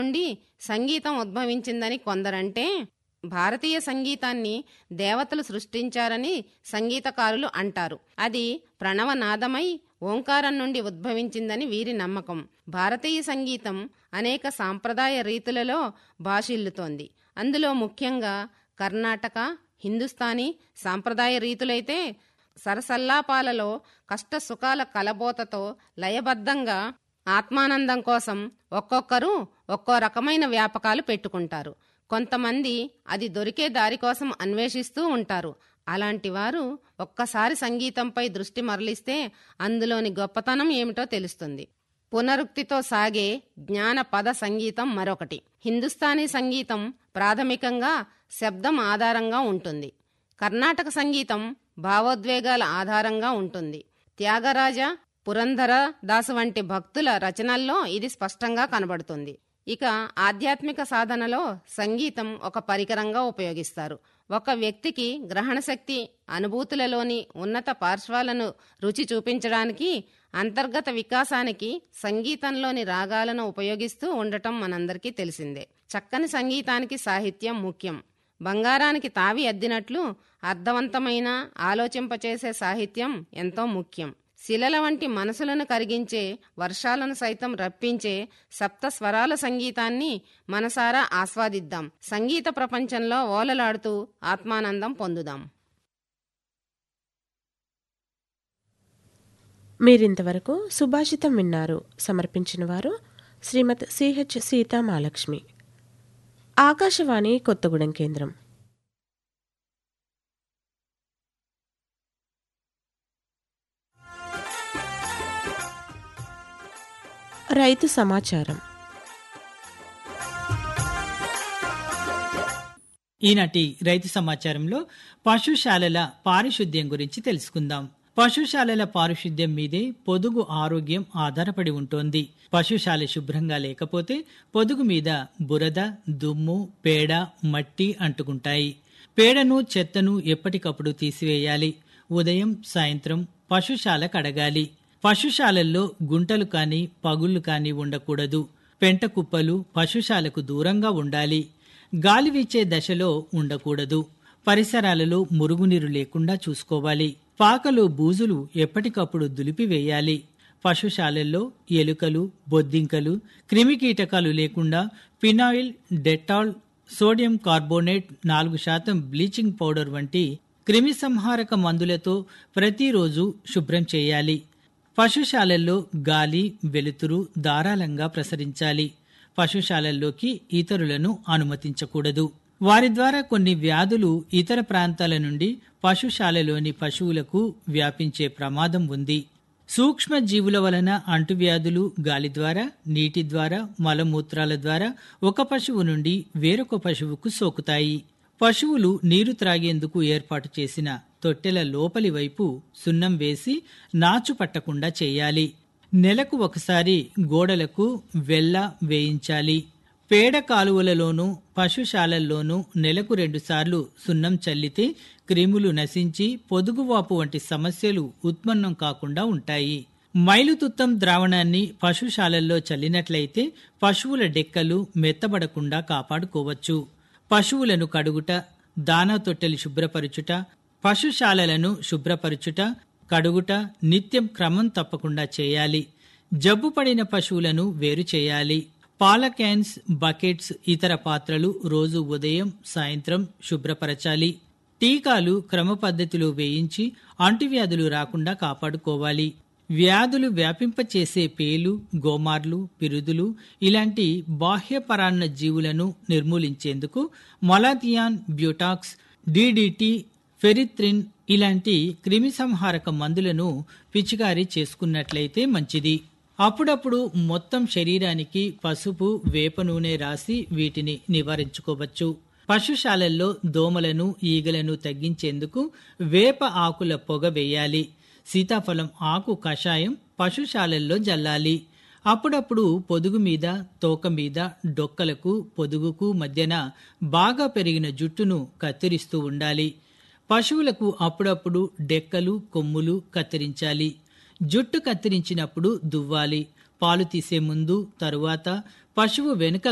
నుండి సంగీతం ఉద్భవించిందని కొందరంటే భారతీయ సంగీతాన్ని దేవతలు సృష్టించారని సంగీతకారులు అంటారు అది ప్రణవనాదమై ఓంకారం నుండి ఉద్భవించిందని వీరి నమ్మకం భారతీయ సంగీతం అనేక సాంప్రదాయ రీతులలో భాషిల్లుతోంది అందులో ముఖ్యంగా కర్ణాటక హిందుస్థానీ సాంప్రదాయ రీతులైతే సరసల్లాపాలలో కష్ట సుఖాల కలబోతతో లయబద్ధంగా ఆత్మానందం కోసం ఒక్కొక్కరు ఒక్కో రకమైన వ్యాపకాలు పెట్టుకుంటారు కొంతమంది అది దొరికే దారి కోసం అన్వేషిస్తూ ఉంటారు అలాంటి వారు ఒక్కసారి సంగీతంపై దృష్టి మరలిస్తే అందులోని గొప్పతనం ఏమిటో తెలుస్తుంది పునరుక్తితో సాగే జ్ఞాన పద సంగీతం మరొకటి హిందుస్థానీ సంగీతం ప్రాథమికంగా శబ్దం ఆధారంగా ఉంటుంది కర్ణాటక సంగీతం భావోద్వేగాల ఆధారంగా ఉంటుంది త్యాగరాజ పురంధర దాసు వంటి భక్తుల రచనల్లో ఇది స్పష్టంగా కనబడుతుంది ఇక ఆధ్యాత్మిక సాధనలో సంగీతం ఒక పరికరంగా ఉపయోగిస్తారు ఒక వ్యక్తికి గ్రహణ శక్తి అనుభూతులలోని ఉన్నత పార్శ్వాలను రుచి చూపించడానికి అంతర్గత వికాసానికి సంగీతంలోని రాగాలను ఉపయోగిస్తూ ఉండటం మనందరికీ తెలిసిందే చక్కని సంగీతానికి సాహిత్యం ముఖ్యం బంగారానికి తావి అద్దినట్లు అర్థవంతమైన ఆలోచింపచేసే సాహిత్యం ఎంతో ముఖ్యం శిలల వంటి మనసులను కరిగించే వర్షాలను సైతం రప్పించే సప్త స్వరాల సంగీతాన్ని మనసారా ఆస్వాదిద్దాం సంగీత ప్రపంచంలో ఓలలాడుతూ ఆత్మానందం పొందుదాం మీరింతవరకు సుభాషితం విన్నారు సమర్పించిన వారు శ్రీమతి సిహెచ్ సీతామాలక్ష్మి ఆకాశవాణి కొత్తగూడెం కేంద్రం రైతు సమాచారం ఈనాటి రైతు సమాచారంలో పశుశాలల పారిశుద్ధ్యం గురించి తెలుసుకుందాం పశుశాలల పారిశుద్ధ్యం మీదే పొదుగు ఆరోగ్యం ఆధారపడి ఉంటోంది పశుశాల శుభ్రంగా లేకపోతే పొదుగు మీద బురద దుమ్ము పేడ మట్టి అంటుకుంటాయి పేడను చెత్తను ఎప్పటికప్పుడు తీసివేయాలి ఉదయం సాయంత్రం పశుశాల కడగాలి పశుశాలల్లో గుంటలు కాని పగుళ్లు కాని ఉండకూడదు పెంట కుప్పలు పశుశాలకు దూరంగా ఉండాలి గాలి వీచే దశలో ఉండకూడదు పరిసరాలలో మురుగునీరు లేకుండా చూసుకోవాలి పాకలో బూజులు ఎప్పటికప్పుడు దులిపివేయాలి పశుశాలల్లో ఎలుకలు బొద్దింకలు క్రిమికీటకాలు లేకుండా ఫినాయిల్ డెటాల్ సోడియం కార్బోనేట్ నాలుగు శాతం బ్లీచింగ్ పౌడర్ వంటి క్రిమిసంహారక మందులతో ప్రతిరోజు శుభ్రం చేయాలి పశుశాలల్లో గాలి వెలుతురు ధారాళంగా ప్రసరించాలి పశుశాలల్లోకి ఇతరులను అనుమతించకూడదు వారి ద్వారా కొన్ని వ్యాధులు ఇతర ప్రాంతాల నుండి పశుశాలలోని పశువులకు వ్యాపించే ప్రమాదం ఉంది సూక్ష్మ జీవుల వలన అంటువ్యాధులు గాలి ద్వారా నీటి ద్వారా మలమూత్రాల ద్వారా ఒక పశువు నుండి వేరొక పశువుకు సోకుతాయి పశువులు నీరు త్రాగేందుకు ఏర్పాటు చేసిన తొట్టెల లోపలి వైపు సున్నం వేసి నాచు పట్టకుండా చేయాలి నెలకు ఒకసారి గోడలకు వెల్ల వేయించాలి పేడ కాలువలలోనూ పశుశాలల్లోనూ నెలకు రెండుసార్లు సున్నం చల్లితే క్రిములు నశించి పొదుగువాపు వంటి సమస్యలు ఉత్పన్నం కాకుండా ఉంటాయి మైలుతుత్తం ద్రావణాన్ని పశుశాలల్లో చల్లినట్లయితే పశువుల డెక్కలు మెత్తబడకుండా కాపాడుకోవచ్చు పశువులను కడుగుట దానా తొట్టెలు శుభ్రపరచుట పశుశాలలను శుభ్రపరచుట కడుగుట నిత్యం క్రమం తప్పకుండా చేయాలి జబ్బు పడిన పశువులను వేరు చేయాలి పాల క్యాన్స్ బకెట్స్ ఇతర పాత్రలు రోజు ఉదయం సాయంత్రం శుభ్రపరచాలి టీకాలు క్రమ పద్ధతిలో వేయించి అంటువ్యాధులు రాకుండా కాపాడుకోవాలి వ్యాధులు వ్యాపింపచేసే పేలు గోమార్లు పిరుదులు ఇలాంటి బాహ్య పరాన్న జీవులను నిర్మూలించేందుకు మొలాథియాన్ బ్యూటాక్స్ డిడిటి ఫెరిత్రిన్ ఇలాంటి క్రిమిసంహారక మందులను పిచికారీ చేసుకున్నట్లయితే మంచిది అప్పుడప్పుడు మొత్తం శరీరానికి పసుపు వేప నూనె రాసి వీటిని నివారించుకోవచ్చు పశుశాలల్లో దోమలను ఈగలను తగ్గించేందుకు వేప ఆకుల పొగ వేయాలి సీతాఫలం ఆకు కషాయం పశుశాలల్లో జల్లాలి అప్పుడప్పుడు పొదుగు మీద తోక మీద డొక్కలకు పొదుగుకు మధ్యన బాగా పెరిగిన జుట్టును కత్తిరిస్తూ ఉండాలి పశువులకు అప్పుడప్పుడు డెక్కలు కొమ్ములు కత్తిరించాలి జుట్టు కత్తిరించినప్పుడు దువ్వాలి పాలు తీసే ముందు తరువాత పశువు వెనుక